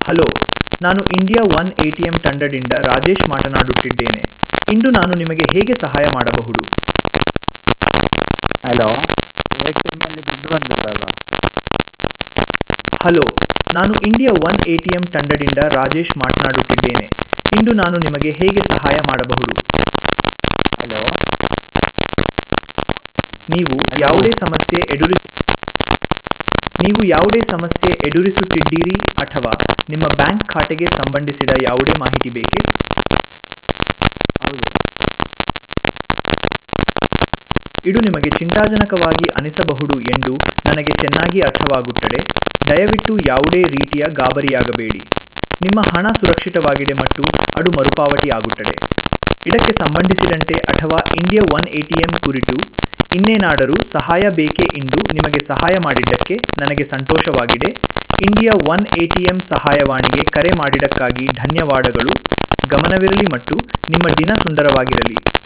hello ನಾನು India one A T M ತಂಡದಿಂದ ರಾಜೇಶ್ ಮಾತನಾಡುತ್ತಿದ್ದೇನೆ ಇಂದು ನಾನು ನಿಮಗೆ ಹೇಗೆ ಸಹಾಯ ಮಾಡಬಹುದು ಹಲೋ ಎ ಟಿ ಎಮ್ಮಲ್ಲಿ ದುಡ್ಡು ಬಂದಿಲ್ಲಲ್ಲ ಹಲೋ ನಾನು India one A T M ತಂಡದಿಂದ ರಾಜೇಶ್ ಮಾತನಾಡುತ್ತಿದ್ದೇನೆ ಇಂದು ನಾನು ನಿಮಗೆ ಹೇಗೆ ಸಹಾಯ ಮಾಡಬಹುದು ಹಲೋ ನೀವು ಯಾವುದೇ ಸಮಸ್ಯೆ ಎದುರಿಸ ನೀವು ಯಾವುದೇ ಸಮಸ್ಯೆ ಎದುರಿಸುತ್ತಿದ್ದೀರಿ ಅಥವಾ ನಿಮ್ಮ ಬ್ಯಾಂಕ್ ಖಾತೆಗೆ ಸಂಬಂಧಿಸಿದ ಯಾವುದೇ ಮಾಹಿತಿ ಬೇಕೇ ಹೌದು ಇದು ನಿಮಗೆ ಚಿಂತಾಜನಕವಾಗಿ ಅನಿಸಬಹುದು ಎಂದು ನನಗೆ ಚೆನ್ನಾಗಿ ಅರ್ಥವಾಗುತ್ತದೆ ದಯವಿಟ್ಟು ಯಾವುದೇ ರೀತಿಯ ಗಾಬರಿಯಾಗಬೇಡಿ ನಿಮ್ಮ ಹಣ ಸುರಕ್ಷಿತವಾಗಿದೆ ಮತ್ತು ಅದು ಮರುಪಾವತಿ ಆಗುತ್ತದೆ ಇದಕ್ಕೆ ಸಂಬಂಧಿಸಿದಂತೆ ಅಥವಾ India one A T M ಕುರಿತು ಇನ್ನೇನಾದರೂ ಸಹಾಯ ಬೇಕೇ ಎಂದು ನಿಮಗೆ ಸಹಾಯ ಮಾಡಿದ್ದಕ್ಕೆ ನನಗೆ ಸಂತೋಷವಾಗಿದೆ India one A T M ಸಹಾಯವಾಣಿಗೆ ಕರೆ ಮಾಡಿದ್ದಕ್ಕಾಗಿ ಧನ್ಯವಾದಗಳು ಗಮನವಿರಲಿ ಮತ್ತು ನಿಮ್ಮ ದಿನ ಸುಂದರವಾಗಿರಲಿ